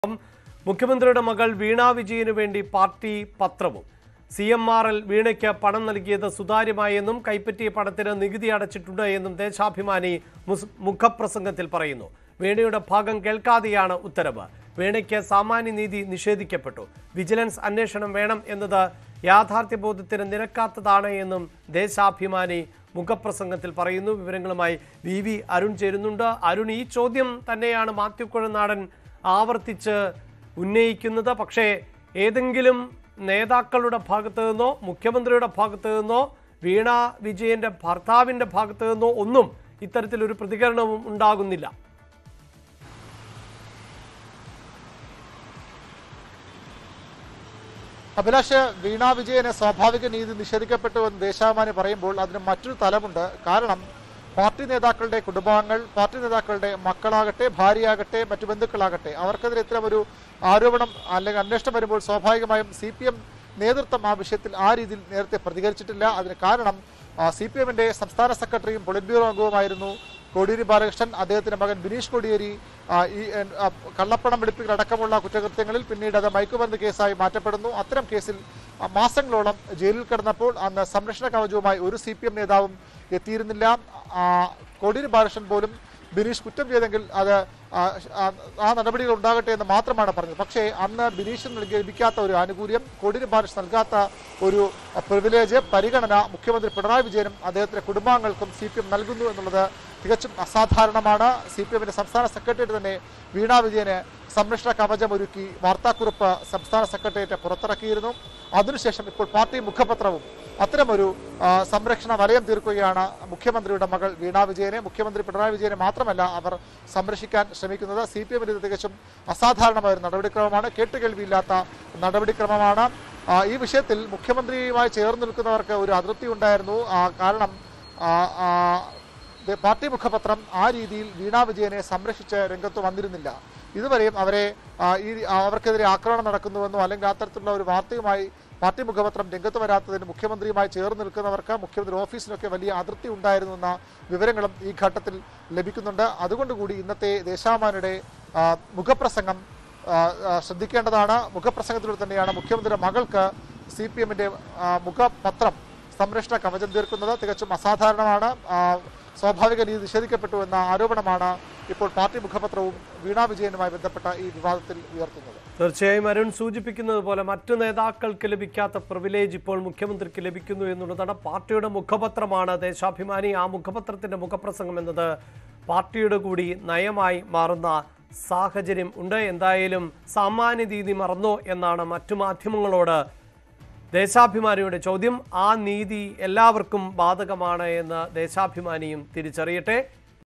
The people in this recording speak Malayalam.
മുഖ്യമന്ത്രിയുടെ മകൾ വീണ വിജയന് വേണ്ടി പാർട്ടി പത്രവും സി എം ആർ എൽ വീണയ്ക്ക് പണം നൽകിയത് സുതാര്യമായെന്നും കൈപ്പറ്റിയ പണത്തിന് നികുതി അടച്ചിട്ടുണ്ട് എന്നും ദേശാഭിമാനി മുസ് മുഖപ്രസംഗത്തിൽ പറയുന്നു വീണയുടെ ഭാഗം കേൾക്കാതെയാണ് ഉത്തരവ് വീണയ്ക്ക് സാമാന്യനീതി നിഷേധിക്കപ്പെട്ടു വിജിലൻസ് അന്വേഷണം വേണം എന്നത് യാഥാർത്ഥ്യബോധത്തിന് നിരക്കാത്തതാണ് എന്നും ദേശാഭിമാനി മുഖപ്രസംഗത്തിൽ പറയുന്നു വിവരങ്ങളുമായി വി വി അരുൺ ചേരുന്നുണ്ട് അരുൺ ഈ ചോദ്യം തന്നെയാണ് മാത്യു കുഴനാടൻ ആവർത്തിച്ച് ഉന്നയിക്കുന്നത് പക്ഷേ ഏതെങ്കിലും നേതാക്കളുടെ ഭാഗത്തു നിന്നോ മുഖ്യമന്ത്രിയുടെ ഭാഗത്തു നിന്നോ വീണ വിജയന്റെ ഭർത്താവിന്റെ ഭാഗത്തു നിന്നോ ഒന്നും ഇത്തരത്തിലൊരു പ്രതികരണവും ഉണ്ടാകുന്നില്ല അഭിലാഷ് വീണ വിജയന് സ്വാഭാവിക നീതി നിഷേധിക്കപ്പെട്ടു എന്ന് ദേശാഭിമാനി പറയുമ്പോൾ അതിന് മറ്റൊരു തലമുണ്ട് കാരണം പാർട്ടി നേതാക്കളുടെ കുടുംബാംഗങ്ങൾ പാർട്ടി നേതാക്കളുടെ മക്കളാകട്ടെ ഭാര്യയാകട്ടെ മറ്റു ബന്ധുക്കളാകട്ടെ അവർക്കെതിരെ ഇത്തരം ഒരു ആരോപണം അല്ലെങ്കിൽ അന്വേഷണം വരുമ്പോൾ സ്വാഭാവികമായും സി പി എം നേതൃത്വം ആ വിഷയത്തിൽ ആ രീതിയിൽ നേരത്തെ പ്രതികരിച്ചിട്ടില്ല അതിന് കാരണം സി പി എമ്മിന്റെ സംസ്ഥാന സെക്രട്ടറിയും പൊളിറ്റ് ബ്യൂറോ അംഗവുമായിരുന്നു കോടിയേരി ബാലകൃഷ്ണൻ അദ്ദേഹത്തിന്റെ മകൻ ബിനീഷ് കോടിയേരി ആ, ഈ എൻ, ആ, കള്ളപ്പണം വെളുപ്പിക്കൽ അടക്കമുള്ള കുറ്റകൃത്യങ്ങളിൽ പിന്നീട് അത് മയക്കുമരുന്ന് കേസായി മാറ്റപ്പെടുന്നു അത്തരം കേസിൽ ആ, മാസങ്ങളോളം ജയിലിൽ കിടന്നപ്പോൾ അന്ന് സംരക്ഷണ കവചവുമായി ഒരു സി പി എം നേതാവും എത്തിയിരുന്നില്ല ആ, കോടിയേരി ബാലകൃഷ്ണൻ പോലും ബിനീഷ് കുറ്റം ചെയ്തെങ്കിൽ അത് ആ, ആ, ആ നടപടികൾ ഉണ്ടാകട്ടെ എന്ന് മാത്രമാണ് പറഞ്ഞത് പക്ഷേ അന്ന് ബിനീഷിന് നൽകി ലഭിക്കാത്ത ഒരു ആനുകൂല്യം കോടിയേരി ബാലകൃഷ്ണൻ നൽകാത്ത ഒരു പ്രിവിലേജ് പരിഗണന മുഖ്യമന്ത്രി പിണറായി വിജയനും അദ്ദേഹത്തിന്റെ കുടുംബാംഗങ്ങൾക്കും സി പി എം നൽകുന്നു എന്നുള്ളത് തികച്ചും അസാധാരണമാണ് സി പി എമ്മിന്റെ സംസ്ഥാന സെക്രട്ടേറിയറ്റ് തന്നെ വീണ വിജയന് സംരക്ഷണ കവചമൊരുക്കി വാർത്താക്കുറിപ്പ് സംസ്ഥാന സെക്രട്ടേറിയറ്റ് പുറത്തിറക്കിയിരുന്നു അതിനുശേഷം ഇപ്പോൾ പാർട്ടി മുഖപത്രവും അത്തരമൊരു ആ, സംരക്ഷണ വലയം തീർക്കുകയാണ് മുഖ്യമന്ത്രിയുടെ മകൾ വീണ വിജയനെ മുഖ്യമന്ത്രി പിണറായി വിജയനെ മാത്രമല്ല അവർ സംരക്ഷിക്കാൻ ശ്രമിക്കുന്നത് സി പി എമ്മിന് ഇത് തികച്ചും അസാധാരണമായ ഒരു നടപടിക്രമമാണ് കേട്ടുകേൾവിയില്ലാത്ത നടപടിക്രമമാണ് ആ, ഈ വിഷയത്തിൽ മുഖ്യമന്ത്രിയുമായി ചേർന്ന് നിൽക്കുന്നവർക്ക് ഒരു അതൃപ്തി ഉണ്ടായിരുന്നു ആ, കാരണം ആ, ആ, ദേ- പാർട്ടി മുഖപത്രം ആ രീതിയിൽ വീണ വിജയനെ സംരക്ഷിച്ച് രംഗത്ത് വന്നിരുന്നില്ല ഇതുവരെയും അവരെ ആ, ഈ ആ, അവർക്കെതിരെ ആക്രമണം നടക്കുന്നുവെന്നോ അല്ലെങ്കിൽ അത്തരത്തിലുള്ള ഒരു വാർത്തയുമായി പാർട്ടി മുഖപത്രം രംഗത്ത് വരാത്തതിന് മുഖ്യമന്ത്രിയുമായി ചേർന്ന് നിൽക്കുന്നവർക്ക് മുഖ്യമന്ത്രി ഓഫീസിനൊക്കെ വലിയ അതിർത്തി ഉണ്ടായിരുന്നു എന്ന വിവരങ്ങളും ഈ ഘട്ടത്തിൽ ലഭിക്കുന്നുണ്ട് അതുകൊണ്ടുകൂടി ഇന്നത്തെ ദേശാമാനയുടെ ആ, മുഖപ്രസംഗം ആ, ആ, ശ്രദ്ധിക്കേണ്ടതാണ് മുഖപ്രസംഗത്തിലൂടെ തന്നെയാണ് മുഖ്യമന്ത്രിയുടെ മകൾക്ക് സി പി എമ്മിന്റെ മുഖപത്രം സംരക്ഷണ കവചം തീർക്കുന്നത് തികച്ചും അസാധാരണമാണ് ആ, സ്വാഭാവിക നീതി നിഷേധിക്കപ്പെട്ടു എന്ന ആരോപണമാണ് ഇപ്പോൾ പാർട്ടി മുഖപത്രവും വീണ വിജയനുമായി ബന്ധപ്പെട്ട ഈ വിവാദത്തിൽ ഉയർത്തുന്നത് തീർച്ചയായും അരുൺ സൂചിപ്പിക്കുന്നത് പോലെ മറ്റു നേതാക്കൾക്ക് ലഭിക്കാത്ത പ്രിവിലേജ് ഇപ്പോൾ മുഖ്യമന്ത്രിക്ക് ലഭിക്കുന്നു എന്നുള്ളതാണ് പാർട്ടിയുടെ മുഖപത്രമാണ് ദേശാഭിമാനി ആ മുഖപത്രത്തിന്റെ മുഖപ്രസംഗം എന്നത് പാർട്ടിയുടെ കൂടി നയമായി മാറുന്ന സാഹചര്യം ഉണ്ട് എന്തായാലും സാമാന്യ നീതി മറന്നോ എന്നാണ് മറ്റു മാധ്യമങ്ങളോട് ദേശാഭിമാനിയുടെ ചോദ്യം ആ നീതി എല്ലാവർക്കും ബാധകമാണ് എന്ന് ദേശാഭിമാനിയും തിരിച്ചറിയട്ടെ